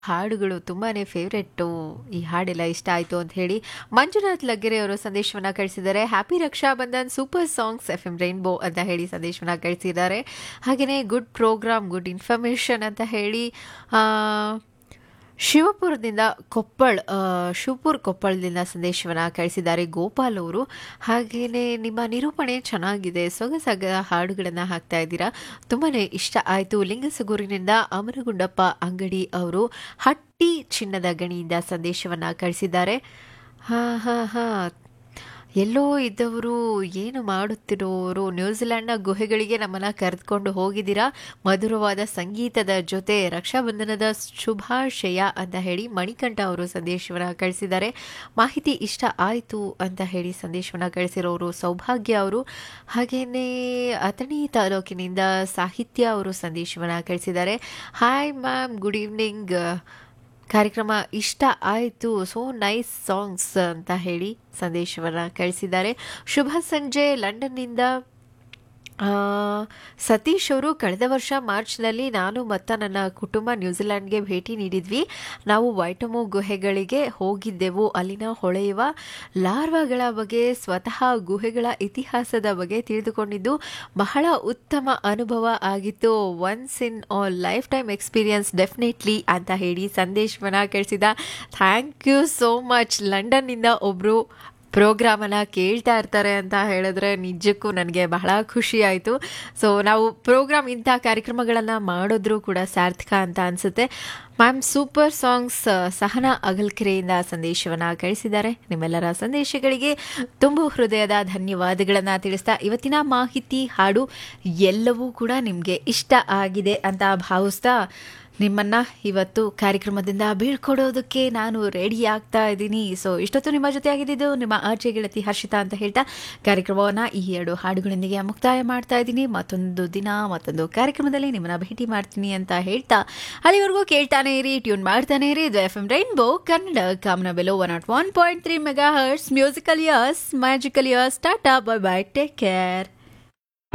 ಹಾಡುಗಳು ತುಂಬಾನೇ ಫೇವ್ರೆಟ್ಟು ಈ ಹಾಡೆಲ್ಲ ಇಷ್ಟ ಆಯಿತು ಅಂತ ಹೇಳಿ ಮಂಜುನಾಥ್ ಲಗ್ಗೆರೆ ಅವರು ಸಂದೇಶವನ್ನ ಕಳಿಸಿದ್ದಾರೆ happy Raksha Bandhan super songs F M rainbow ಅಂತ ಹೇಳಿ ಸಂದೇಶವನ್ನ ಕಳಿಸಿದ್ದಾರೆ ಹಾಗೆಯೇ ಗುಡ್ ಪ್ರೋಗ್ರಾಮ್ ಗುಡ್ ಇನ್ಫಾರ್ಮೇಷನ್ ಅಂತ ಹೇಳಿ ಆ, ಶಿವಪುರದಿಂದ ಕೊಪ್ಪಳ್ ಆ, ಶಿವಪುರ್ ಕೊಪ್ಪಳದಿಂದ ಸಂದೇಶವನ್ನು ಕಳಿಸಿದ್ದಾರೆ ಗೋಪಾಲ್ ಅವರು ಹಾಗೆಯೇ ನಿಮ್ಮ ನಿರೂಪಣೆ ಚೆನ್ನಾಗಿದೆ ಸೊಗಸಾಗ ಹಾಡುಗಳನ್ನು ಹಾಕ್ತಾ ಇದ್ದೀರಾ ತುಂಬಾ ಇಷ್ಟ ಆಯಿತು ಲಿಂಗಸಗೂರಿನಿಂದ ಅಮರಗುಂಡಪ್ಪ ಅಂಗಡಿ ಅವರು ಹಟ್ಟಿ ಚಿನ್ನದ ಗಣಿಯಿಂದ ಸಂದೇಶವನ್ನು ಕಳಿಸಿದ್ದಾರೆ ಹಾಂ ಹಾಂ ಹಾಂ ಎಲ್ಲೋ ಇದ್ದವರು ಏನು ಮಾಡುತ್ತಿರೋರು ನ್ಯೂಜಿಲೆಂಡ್ನ ಗುಹೆಗಳಿಗೆ ನಮ್ಮನ್ನು ಕರೆದುಕೊಂಡು ಹೋಗಿದ್ದೀರಾ ಮಧುರವಾದ ಸಂಗೀತದ ಜೊತೆ ರಕ್ಷಾಬಂಧನದ ಶುಭಾಶಯ ಅಂತ ಹೇಳಿ ಮಣಿಕಂಠ ಅವರು ಸಂದೇಶವನ್ನು ಕಳಿಸಿದ್ದಾರೆ ಮಾಹಿತಿ ಇಷ್ಟ ಆಯಿತು ಅಂತ ಹೇಳಿ ಸಂದೇಶವನ್ನು ಕಳಿಸಿರೋರು ಸೌಭಾಗ್ಯ ಅವರು ಹಾಗೆಯೇ ಅಥಣಿ ತಾಲೂಕಿನಿಂದ ಸಾಹಿತ್ಯ ಅವರು ಸಂದೇಶವನ್ನು ಕಳಿಸಿದ್ದಾರೆ ಹಾಯ್ ಮ್ಯಾಮ್ ಗುಡ್ ಈವ್ನಿಂಗ್ ಕಾರ್ಯಕ್ರಮ ಇಷ್ಟ ಆಯಿತು ಸೋ ನೈಸ್ ಸಾಂಗ್ಸ್ ಅಂತ ಹೇಳಿ ಸಂದೇಶವನ್ನು ಕಳಿಸಿದ್ದಾರೆ ಶುಭ ಸಂಜೆ ಲಂಡನ್ನಿಂದ ಆ, ಸತೀಶ್ ಅವರು ಕಳೆದ ವರ್ಷ ಮಾರ್ಚ್ನಲ್ಲಿ ನಾನು ಮತ್ತು ನನ್ನ ಕುಟುಂಬ ನ್ಯೂಜಿಲೆಂಡ್ಗೆ ಭೇಟಿ ನೀಡಿದ್ವಿ ನಾವು ವೈಟಮೋ ಗುಹೆಗಳಿಗೆ ಹೋಗಿದ್ದೆವು ಅಲ್ಲಿನ ಹೊಳೆಯುವ ಲಾರ್ವಾಗಳ ಬಗ್ಗೆ ಸ್ವತಃ ಗುಹೆಗಳ ಇತಿಹಾಸದ ಬಗ್ಗೆ ತಿಳಿದುಕೊಂಡಿದ್ದು ಬಹಳ ಉತ್ತಮ ಅನುಭವ ಆಗಿತ್ತು ಒನ್ಸ್ ಇನ್ ಆ ಲೈಫ್ ಟೈಮ್ ಎಕ್ಸ್ಪೀರಿಯನ್ಸ್ ಡೆಫಿನೆಟ್ಲಿ ಅಂತ ಹೇಳಿ ಸಂದೇಶವನ್ನು ಕಳಿಸಿದ ಥ್ಯಾಂಕ್ ಯು ಸೋ ಮಚ್ ಲಂಡನ್ನಿಂದ ಒಬ್ಬರು ಪ್ರೋಗ್ರಾಮನ್ನು ಕೇಳ್ತಾ ಇರ್ತಾರೆ ಅಂತ ಹೇಳಿದ್ರೆ ನಿಜಕ್ಕೂ ನನಗೆ ಬಹಳ ಖುಷಿ ಆಯಿತು ಸೊ ನಾವು ಪ್ರೋಗ್ರಾಮ್ ಇಂಥ ಕಾರ್ಯಕ್ರಮಗಳನ್ನು ಮಾಡಿದ್ರೂ ಕೂಡ ಸಾರ್ಥಕ ಅಂತ ಅನಿಸುತ್ತೆ ಮ್ಯಾಮ್ ಸೂಪರ್ ಸಾಂಗ್ಸ್ ಸಹನಾ ಅಗಲ್ಕೆರೆಯಿಂದ ಸಂದೇಶವನ್ನು ಕಳಿಸಿದ್ದಾರೆ ನಿಮ್ಮೆಲ್ಲರ ಸಂದೇಶಗಳಿಗೆ ತುಂಬು ಹೃದಯದ ಧನ್ಯವಾದಗಳನ್ನು ತಿಳಿಸ್ತಾ ಇವತ್ತಿನ ಮಾಹಿತಿ ಹಾಡು ಎಲ್ಲವೂ ಕೂಡ ನಿಮಗೆ ಇಷ್ಟ ಆಗಿದೆ ಅಂತ ಭಾವಿಸ್ತಾ ನಿಮ್ಮನ್ನ ಇವತ್ತು ಕಾರ್ಯಕ್ರಮದಿಂದ ಬೀಳ್ಕೊಡೋದಕ್ಕೆ ನಾನು ರೆಡಿ ಆಗ್ತಾ ಇದ್ದೀನಿ ಸೊ ಇಷ್ಟೊತ್ತು ನಿಮ್ಮ ಜೊತೆ ಆಗಿದ್ದು ನಿಮ್ಮ ಆರ್ಜೆ ಗೆಳತಿ ಹರ್ಷಿತಾ ಅಂತ ಹೇಳ್ತಾ ಕಾರ್ಯಕ್ರಮವನ್ನು ಈ ಎರಡು ಹಾಡುಗಳೊಂದಿಗೆ ಮುಕ್ತಾಯ ಮಾಡ್ತಾ ಇದ್ದೀನಿ ಮತ್ತೊಂದು ದಿನ ಮತ್ತೊಂದು ಕಾರ್ಯಕ್ರಮದಲ್ಲಿ ನಿಮ್ಮನ್ನ ಭೇಟಿ ಮಾಡ್ತೀನಿ ಅಂತ ಹೇಳ್ತಾ ಅಲ್ಲಿವರೆಗೂ ಕೇಳ್ತಾನೆ ಇರಿ ಟ್ಯೂನ್ ಮಾಡ್ತಾನೆ ಇರಿ ಇದು ಎಫ್ ಎಂ ರೈನ್ಬೋ ಕನ್ನಡ ಕಾಮನ ಬೆಲೋ one nought one point three megahertz musical years magical years tata bye bye take care